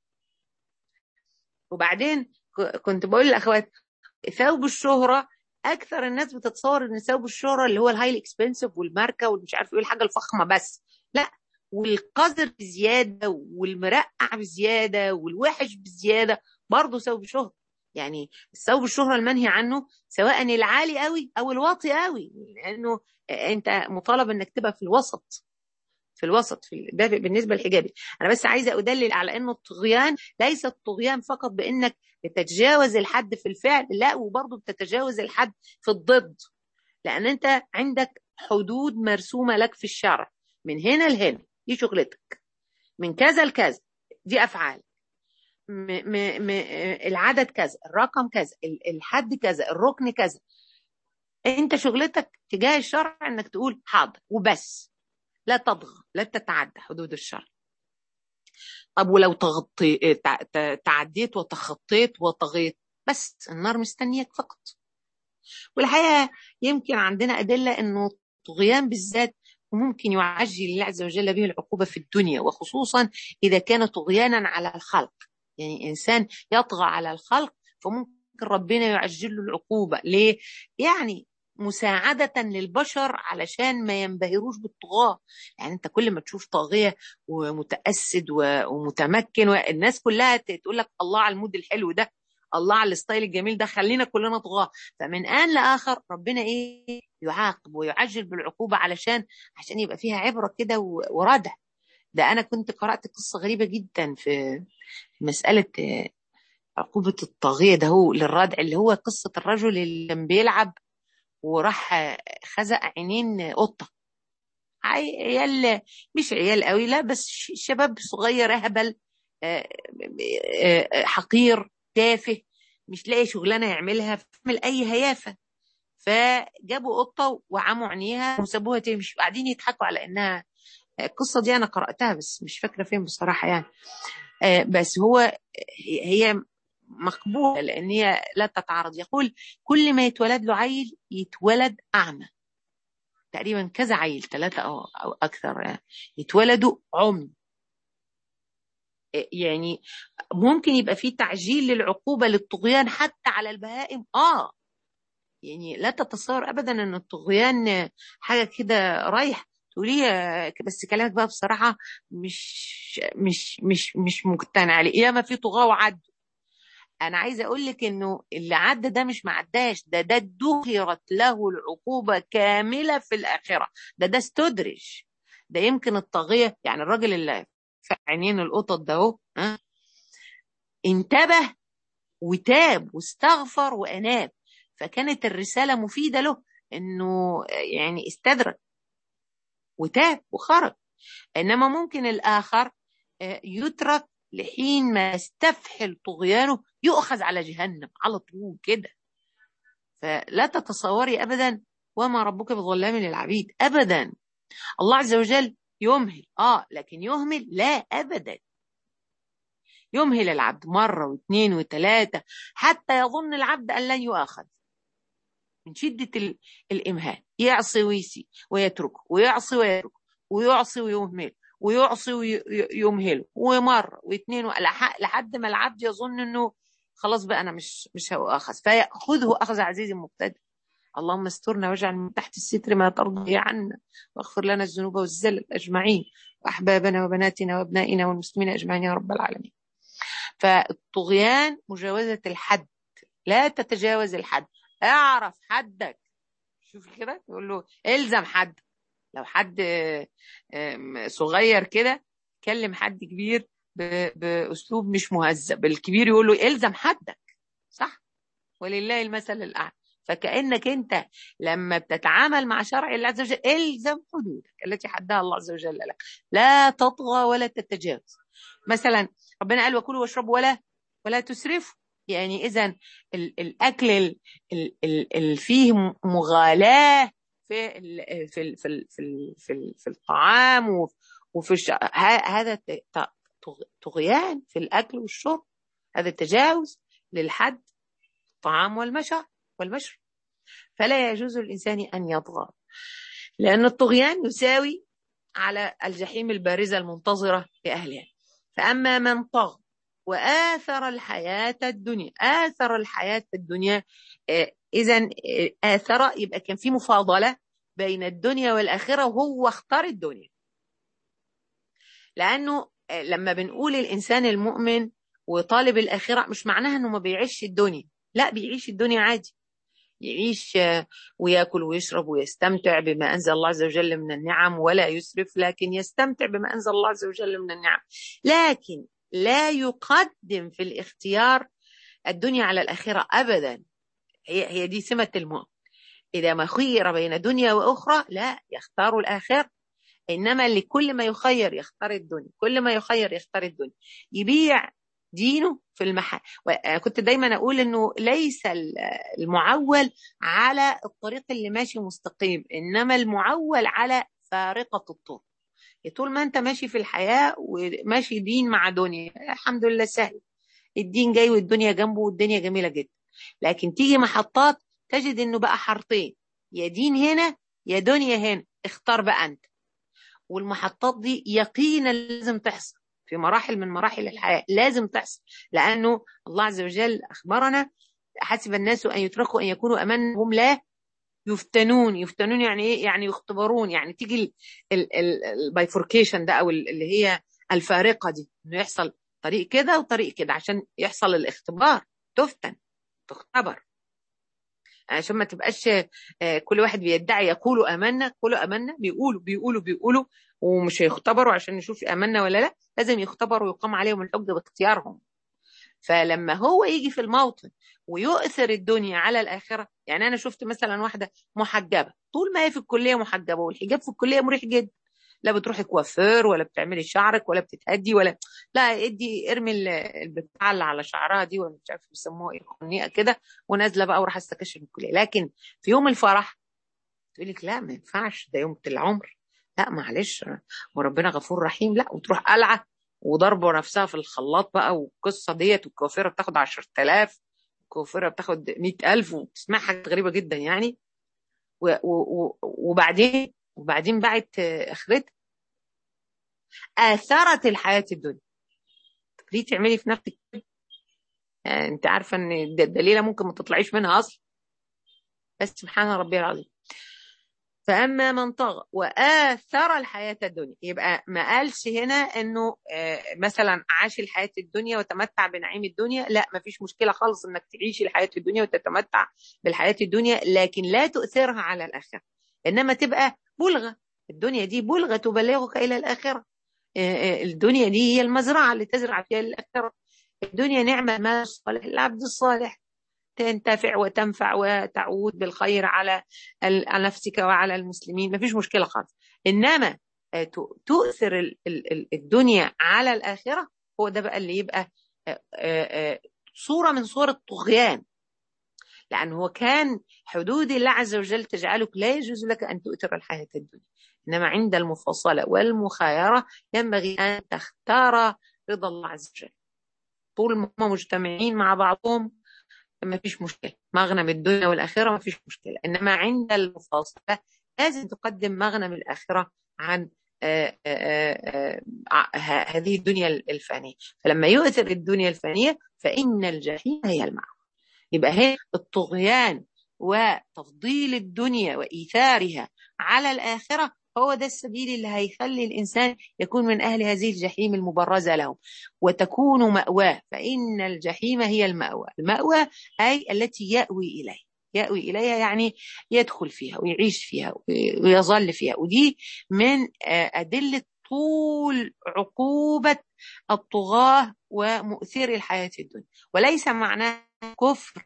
وبعدين كنت بقول للأخوات ثوب الشهرة أكثر الناس بتتصور إن ثوب الشهرة اللي هو الهايلي اكسبنسيف والماركة والمش عارف إيه الحاجة الفخمة بس لا والقذر بزيادة والمرقع بزيادة والوحش بزيادة برضه ثوب شهرة يعني الثوب الشهرة المنهي عنه سواء العالي قوي أو الواطي قوي لأنه أنت مطالب إنك تبقى في الوسط في الوسط في ده بالنسبه للحجابي انا بس عايزه ادلل على انه الطغيان ليس الطغيان فقط بانك بتتجاوز الحد في الفعل لا وبرضه بتتجاوز الحد في الضد لان انت عندك حدود مرسومه لك في الشرع من هنا لهنا دي شغلتك من كذا لكذا دي افعال م م م العدد كذا الرقم كذا الحد كذا الركن كذا انت شغلتك تجاه الشرع انك تقول حاضر وبس لا تطغى لا تتعدى حدود الشرع طب ولو تغطي تعديت وتخطيت وطغيت بس النار مستنيك فقط والحقيقة يمكن عندنا أدلة أنه الطغيان بالذات ممكن يعجل الله عز وجل به العقوبة في الدنيا وخصوصا إذا كان طغيانا على الخلق يعني إنسان يطغى على الخلق فممكن ربنا يعجل له العقوبة ليه؟ يعني مساعدة للبشر علشان ما ينبهروش بالطغاة يعني انت كل ما تشوف طاغية ومتأسد ومتمكن والناس كلها تقول لك الله على المود الحلو ده الله على الستايل الجميل ده خلينا كلنا طغاة فمن آن لآخر ربنا إيه يعاقب ويعجل بالعقوبة علشان عشان يبقى فيها عبرة كده وردع ده أنا كنت قرأت قصة غريبة جدا في مسألة عقوبة الطاغية ده هو للردع اللي هو قصة الرجل اللي كان بيلعب وراح خزق عينين قطة عيال مش عيال قوي لا بس شباب صغير اهبل حقير تافه مش لاقي شغلانه يعملها فعمل اي هيافه فجابوا قطه وعموا عينيها وسابوها تمشي قاعدين يضحكوا على انها القصه دي انا قراتها بس مش فاكره فين بصراحه يعني بس هو هي مقبوله لان هي لا تتعارض يقول كل ما يتولد له عيل يتولد اعمى تقريبا كذا عيل ثلاثه او او اكثر يعني يتولدوا عمي يعني ممكن يبقى في تعجيل للعقوبة للطغيان حتى على البهائم آه يعني لا تتصور أبدا أن الطغيان حاجة كده رايح تقولي بس كلامك بقى بصراحة مش مش مش مش مقتنع عليه ياما في طغاة وعدوا أنا عايزة أقول لك إنه اللي عدى ده مش معداش ده ده ادخرت له العقوبة كاملة في الآخرة ده ده استدرج ده يمكن الطاغية يعني الراجل اللي في عينين القطط ده اهو انتبه وتاب واستغفر واناب فكانت الرساله مفيده له انه يعني استدرك وتاب وخرج انما ممكن الاخر يترك لحين ما يستفحل طغيانه يؤخذ على جهنم على طول كده فلا تتصوري ابدا وما ربك بظلام للعبيد ابدا الله عز وجل يمهل اه لكن يهمل لا ابدا يمهل العبد مرة واثنين وثلاثة حتى يظن العبد أن لن يؤاخذ من شدة الإمهال يعصي ويسي ويتركه ويعصي ويتركه ويعصي ويهمل ويعصي ويمهله ومرة واثنين لحد ما العبد يظن أنه خلاص بقى أنا مش مش هؤاخذ فيأخذه أخذ عزيز مبتدئ اللهم استرنا واجعل من تحت الستر ما ترضي عنا واغفر لنا الذنوب والزلل أجمعين وأحبابنا وبناتنا وأبنائنا والمسلمين أجمعين يا رب العالمين فالطغيان مجاوزة الحد لا تتجاوز الحد اعرف حدك شوف كده يقول له الزم حد لو حد صغير كده كلم حد كبير باسلوب مش مهذب الكبير يقول له الزم حدك صح ولله المثل الاعلى فكانك انت لما بتتعامل مع شرع الله عز وجل الزم حدودك التي حدها الله عز وجل لك لا تطغى ولا تتجاوز مثلا ربنا قال وكلوا واشربوا ولا ولا تسرفوا يعني اذا الاكل اللي فيه مغالاه في ال في ال في ال في, ال في, ال في الطعام وفي الش... هذا طغيان في الاكل والشرب هذا تجاوز للحد الطعام والمشى والبشر فلا يجوز للإنسان أن يطغى لأن الطغيان يساوي على الجحيم البارزة المنتظرة لأهلها فأما من طغى وآثر الحياة الدنيا آثر الحياة الدنيا إذا آثر يبقى كان في مفاضلة بين الدنيا والآخرة وهو اختار الدنيا لأنه لما بنقول الإنسان المؤمن وطالب الآخرة مش معناها أنه ما بيعيش الدنيا لا بيعيش الدنيا عادي يعيش وياكل ويشرب ويستمتع بما انزل الله عز وجل من النعم ولا يسرف لكن يستمتع بما انزل الله عز وجل من النعم لكن لا يقدم في الاختيار الدنيا على الاخره ابدا هي هي دي سمه المؤمن اذا ما خير بين دنيا واخرى لا يختار الاخره انما لكل ما يخير يختار الدنيا كل ما يخير يختار الدنيا يبيع دينه في المحل كنت دايما اقول انه ليس المعول على الطريق اللي ماشي مستقيم انما المعول على فارقه الطرق طول ما انت ماشي في الحياه وماشي دين مع دنيا الحمد لله سهل الدين جاي والدنيا جنبه والدنيا جميله جدا لكن تيجي محطات تجد انه بقى حارتين يا دين هنا يا دنيا هنا اختار بقى انت والمحطات دي يقينا لازم تحصل في مراحل من مراحل الحياه لازم تحصل لانه الله عز وجل اخبرنا حسب الناس ان يتركوا ان يكونوا امانا هم لا يفتنون يفتنون يعني ايه يعني يختبرون يعني تيجي البايفوركيشن ده او اللي هي الفارقه دي انه يحصل طريق كده وطريق كده عشان يحصل الاختبار تفتن تختبر عشان ما تبقاش كل واحد بيدعي يقولوا امنا قولوا امنا بيقولوا بيقولوا بيقولوا ومش هيختبروا عشان نشوف امنا ولا لا لازم يختبروا ويقام عليهم الحجه باختيارهم فلما هو يجي في الموطن ويؤثر الدنيا على الاخره يعني انا شفت مثلا واحده محجبه طول ما هي في الكليه محجبه والحجاب في الكليه مريح جدا لا بتروحي كوافير ولا بتعملي شعرك ولا بتتهدي ولا لا ادي ارمي البتاع اللي على شعرها دي ولا مش عارف بيسموها ايه خنيقه كده ونازله بقى وراح استكشف الكليه لكن في يوم الفرح تقول لك لا ما ينفعش ده يوم العمر لا معلش وربنا غفور رحيم لا وتروح قلعه وضربه نفسها في الخلاط بقى والقصه ديت والكوافيره بتاخد 10000 الكوافيره بتاخد 100000 وتسمع حاجات غريبه جدا يعني و و وبعدين وبعدين باعت اخرتها اثرت الحياه الدنيا ليه تعملي في نفسك كده يعني انت عارفه ان الدليله ممكن ما تطلعيش منها اصلا بس سبحان ربي العظيم فأما من طغى وآثر الحياة الدنيا يبقى ما قالش هنا أنه مثلا عاش الحياة الدنيا وتمتع بنعيم الدنيا لا ما فيش مشكلة خالص أنك تعيش الحياة الدنيا وتتمتع بالحياة الدنيا لكن لا تؤثرها على الآخرة إنما تبقى بلغة الدنيا دي بلغة تبلغك إلى الآخرة الدنيا دي هي المزرعة اللي تزرع فيها الآخرة الدنيا نعمة ما الصالح العبد الصالح تنتفع وتنفع وتعود بالخير على نفسك وعلى المسلمين ما فيش مشكلة خالص إنما تؤثر الدنيا على الآخرة هو ده بقى اللي يبقى صورة من صور الطغيان لأنه هو كان حدود الله عز وجل تجعلك لا يجوز لك أن تؤثر الحياة الدنيا إنما عند المفاصلة والمخايرة ينبغي أن تختار رضا الله عز وجل طول ما هم مجتمعين مع بعضهم ما فيش مشكلة مغنم الدنيا والآخرة ما فيش مشكلة إنما عند المفاصلة لازم تقدم مغنم الآخرة عن آآ آآ آآ هذه الدنيا الفانية فلما يؤثر الدنيا الفانية فإن الجحيم هي المأوى يبقى هي الطغيان وتفضيل الدنيا وإيثارها على الآخرة هو ده السبيل اللي هيخلي الإنسان يكون من أهل هذه الجحيم المبرزة له وتكون مأواه فإن الجحيم هي المأوى المأوى أي التي يأوي إليه يأوي إليها يعني يدخل فيها ويعيش فيها ويظل فيها ودي من أدلة طول عقوبة الطغاة ومؤثر الحياة الدنيا وليس معناه كفر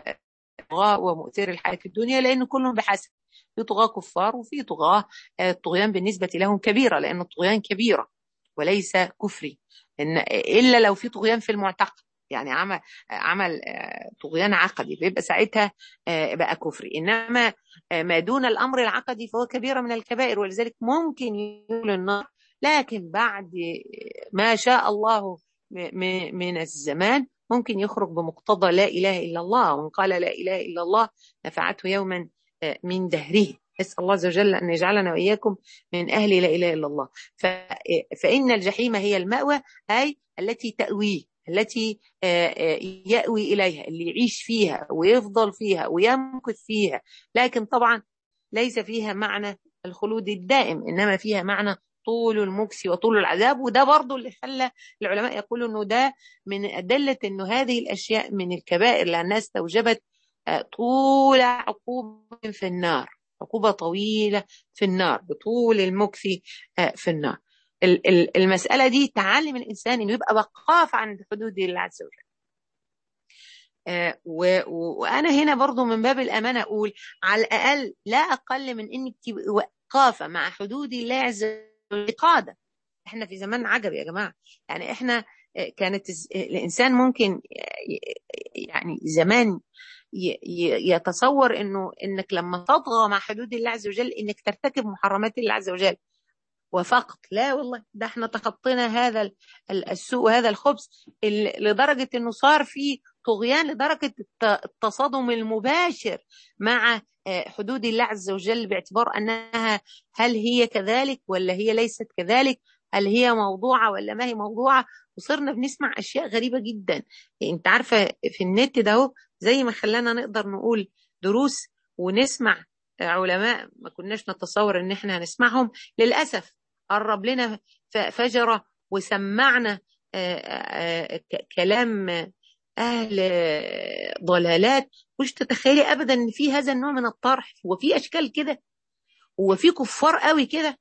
الطغاة ومؤثر الحياة الدنيا لأن كلهم بحسب في طغاة كفار وفي طغاة الطغيان بالنسبة لهم كبيرة لأن الطغيان كبيرة وليس كفري إن إلا لو في طغيان في المعتقد يعني عمل عمل طغيان عقدي بيبقى ساعتها بقى كفري انما ما دون الامر العقدي فهو كبيره من الكبائر ولذلك ممكن يقول النار لكن بعد ما شاء الله من الزمان ممكن يخرج بمقتضى لا اله الا الله ومن قال لا اله الا الله نفعته يوما من دهره نسأل الله عز وجل أن يجعلنا وإياكم من أهل لا إله إلا الله فإن الجحيم هي المأوى أي التي تأويه التي يأوي إليها اللي يعيش فيها ويفضل فيها ويمكث فيها لكن طبعا ليس فيها معنى الخلود الدائم إنما فيها معنى طول المكس وطول العذاب وده برضو اللي خلى العلماء يقولوا انه ده من أدلة انه هذه الأشياء من الكبائر لأنها استوجبت طول عقوبة في النار عقوبة طويلة في النار بطول المكث في النار المسألة دي تعلم الإنسان إنه يبقى وقاف عند حدود الله عز وجل وأنا هنا برضو من باب الأمانة أقول على الأقل لا أقل من إنك تبقى وقافة مع حدود الله عز وجل قادة إحنا في زمان عجب يا جماعة يعني إحنا كانت الإنسان ممكن يعني زمان يتصور انه انك لما تطغى مع حدود الله عز وجل انك ترتكب محرمات الله عز وجل وفقط لا والله ده احنا تخطينا هذا السوء وهذا الخبث لدرجة انه صار في طغيان لدرجة التصادم المباشر مع حدود الله عز وجل باعتبار انها هل هي كذلك ولا هي ليست كذلك هل هي موضوعة ولا ما هي موضوعة وصرنا بنسمع اشياء غريبة جدا انت عارفة في النت ده زي ما خلانا نقدر نقول دروس ونسمع علماء ما كناش نتصور ان احنا هنسمعهم للاسف قرب لنا فجره وسمعنا كلام اهل ضلالات مش تتخيلي ابدا ان في هذا النوع من الطرح وفي اشكال كده وفي كفار قوي كده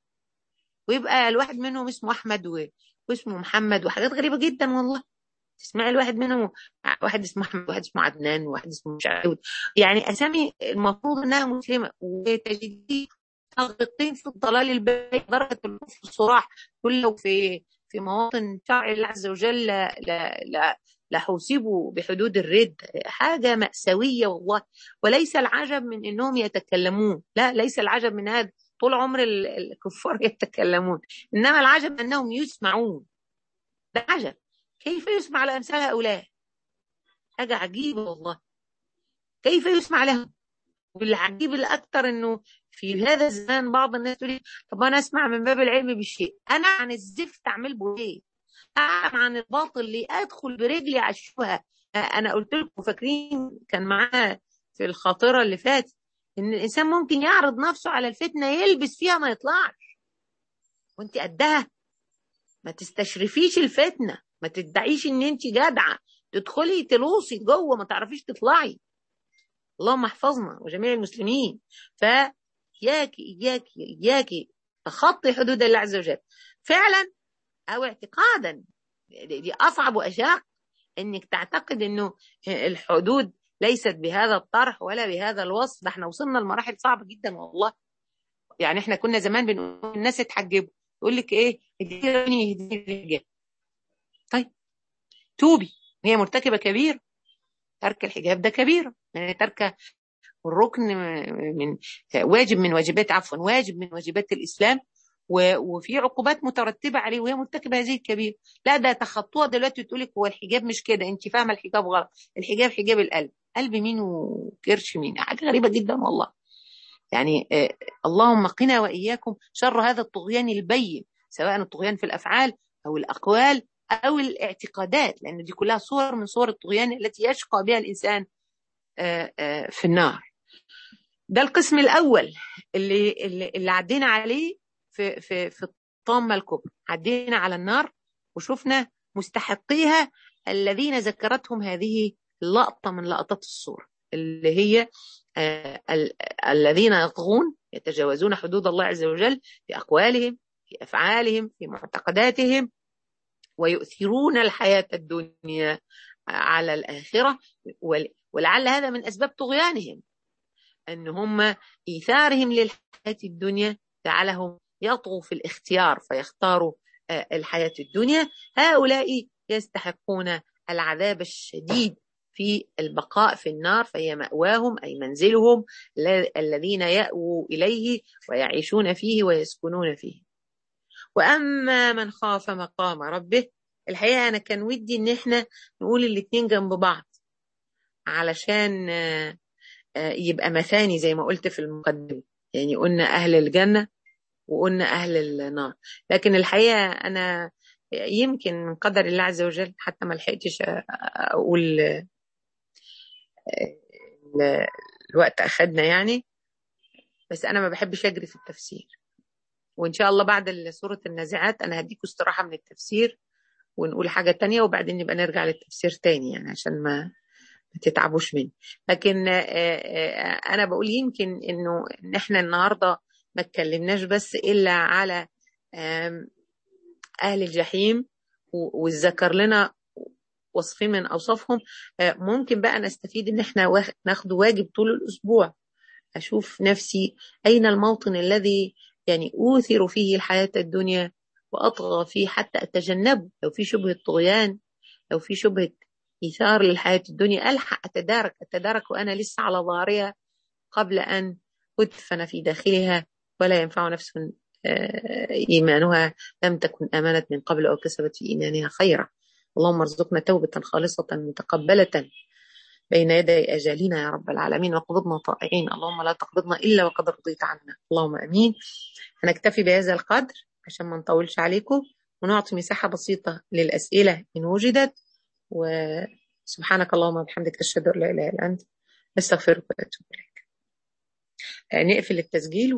ويبقى الواحد منهم اسمه احمد واسمه محمد وحاجات غريبه جدا والله تسمعي الواحد منهم واحد اسمه احمد واحد اسمه عدنان وواحد اسمه مش عارف يعني اسامي المفروض انها مسلمه وتجديه غاطين في الضلال البعيد درجه الكفر الصراح كله في في مواطن شرع الله عز وجل لا لا لا لحوسبوا بحدود الرد حاجة مأساوية والله وليس العجب من أنهم يتكلمون لا ليس العجب من هذا طول عمر الكفار يتكلمون إنما العجب أنهم يسمعون ده عجب كيف يسمع لأمثال هؤلاء حاجة عجيبة والله كيف يسمع لهم والعجيب الأكثر أنه في هذا الزمان بعض الناس تقول طب أنا أسمع من باب العلم بالشيء أنا عن الزفت أعمل به إيه أعلم عن الباطل اللي أدخل برجلي على الشبهة أنا قلت لكم فاكرين كان معانا في الخاطرة اللي فاتت إن الإنسان ممكن يعرض نفسه على الفتنة يلبس فيها ما يطلعش وأنت قدها ما تستشرفيش الفتنة ما تدعيش ان انت جدعه تدخلي تلوصي جوه ما تعرفيش تطلعي اللهم احفظنا وجميع المسلمين فإياكي إياكي إياكي تخطي حدود الله عز وجل فعلا أو اعتقادا دي أصعب وأشاق إنك تعتقد إنه الحدود ليست بهذا الطرح ولا بهذا الوصف ده احنا وصلنا لمراحل صعبة جدا والله يعني احنا كنا زمان بنقول الناس اتحجبوا يقول لك ايه اهديني يهديني الحجاب طيب توبي هي مرتكبة كبيرة ترك الحجاب ده كبيرة يعني ترك الركن من واجب من واجبات عفوا واجب من واجبات الإسلام وفي عقوبات مترتبة عليه وهي مرتكبة هذه الكبيرة لا ده تخطوها دلوقتي تقول لك هو الحجاب مش كده انت فاهمة الحجاب غلط الحجاب حجاب القلب قلب مين وكرش مين حاجة غريبة جدا والله يعني آه اللهم قنا وإياكم شر هذا الطغيان البين سواء الطغيان في الأفعال أو الأقوال أو الاعتقادات لأن دي كلها صور من صور الطغيان التي يشقى بها الإنسان آه آه في النار ده القسم الأول اللي اللي, اللي عدينا عليه في في في الطامة الكبرى عدينا على النار وشفنا مستحقيها الذين ذكرتهم هذه لقطة من لقطات الصورة اللي هي آه ال الذين يطغون يتجاوزون حدود الله عز وجل في أقوالهم في أفعالهم في معتقداتهم ويؤثرون الحياة الدنيا على الآخرة ولعل هذا من أسباب طغيانهم أن هم إيثارهم للحياة الدنيا جعلهم يطغوا في الاختيار فيختاروا الحياة الدنيا هؤلاء يستحقون العذاب الشديد في البقاء في النار فهي مأواهم أي منزلهم الذين يأووا إليه ويعيشون فيه ويسكنون فيه وأما من خاف مقام ربه الحقيقة أنا كان ودي إن إحنا نقول الاتنين جنب بعض علشان يبقى مثاني زي ما قلت في المقدمة يعني قلنا أهل الجنة وقلنا أهل النار لكن الحقيقة أنا يمكن من قدر الله عز وجل حتى ما لحقتش أقول الوقت أخدنا يعني بس أنا ما بحبش أجري في التفسير وإن شاء الله بعد سورة النازعات أنا هديكم استراحة من التفسير ونقول حاجة تانية وبعدين نبقى نرجع للتفسير تاني يعني عشان ما ما تتعبوش مني لكن أنا بقول يمكن إنه إن إحنا النهاردة ما اتكلمناش بس إلا على أهل الجحيم وذكر لنا وصفين من أوصافهم ممكن بقى نستفيد إن إحنا ناخد واجب طول الأسبوع أشوف نفسي أين الموطن الذي يعني أوثر فيه الحياة الدنيا وأطغى فيه حتى أتجنبه لو في شبهة طغيان لو في شبهة إيثار للحياة الدنيا ألحق أتدارك أتدارك وأنا لسه على ظهرها قبل أن أدفن في داخلها ولا ينفع نفس إيمانها لم تكن آمنت من قبل أو كسبت في إيمانها خيرا اللهم ارزقنا توبة خالصة متقبلة بين يدي أجالنا يا رب العالمين وقبضنا طائعين اللهم لا تقبضنا إلا وقد رضيت عنا اللهم أمين هنكتفي بهذا القدر عشان ما نطولش عليكم ونعطي مساحة بسيطة للأسئلة إن وجدت وسبحانك اللهم وبحمدك أشهد أن لا إله إلا أنت أستغفرك وأتوب إليك نقفل التسجيل